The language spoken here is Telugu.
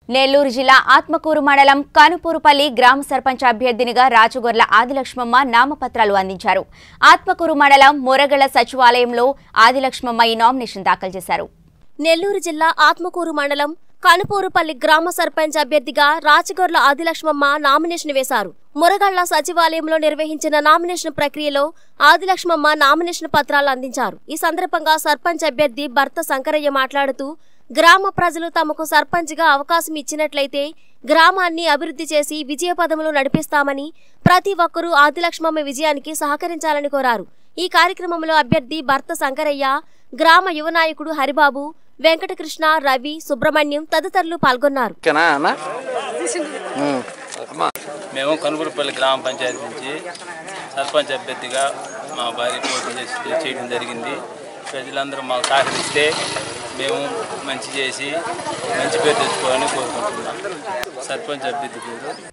నెల్లూరు జిల్లా ఆత్మకూరు మండలం కనుపూరుపల్లి గ్రామ సర్పంచ్ అభ్యర్థినిగా రాజగొర్ల ఆదిలక్ష్మమ్మ నామపత్రాలు అందించారు ఆత్మకూరు మండలం మురగళ్ల సచివాలయంలో ఆదిలక్ష్మమ్మ ఈ నామినేషన్ దాఖలు చేశారు నెల్లూరు జిల్లా ఆత్మకూరు మండలం కనుపూరుపల్లి గ్రామ సర్పంచ్ అభ్యర్థిగా రాచగొర్ల ఆదిలక్ష్మమ్మ నామినేషన్ వేశారు మురగళ్ల సచివాలయంలో నిర్వహించిన నామినేషన్ ప్రక్రియలో ఆదిలక్ష్మమ్మ నామినేషన్ పత్రాలు అందించారు ఈ సందర్భంగా సర్పంచ్ అభ్యర్థి భర్త శంకరయ్య మాట్లాడుతూ గ్రామ ప్రజలు తమకు సర్పంచ్గా అవకాశం ఇచ్చినట్లయితే గ్రామాన్ని అభివృద్ధి చేసి విజయపదములు నడిపిస్తామని ప్రతి ఒక్కరూ ఆదిలక్ష్మమ్మ విజయానికి సహకరించాలని కోరారు ఈ కార్యక్రమంలో అభ్యర్థి భర్త శంకరయ్య గ్రామ యువ నాయకుడు హరిబాబు వెంకటకృష్ణ రవి సుబ్రహ్మణ్యం తదితరులు పాల్గొన్నారు ఓకేనా అన్న ఉమ్. మేము కనుగురుపల్లి గ్రామ పంచాయతీ నుంచి సర్పంచ్ అభ్యర్థిగా మా భార్య పోటీ చేసి చేయడం జరిగింది ప్రజలందరూ మాకు సహకరిస్తే మేము మంచి చేసి మంచి పేరు తెచ్చుకోవాలని కోరుకుంటున్నాం సర్పంచ్ అభ్యర్థి పేరు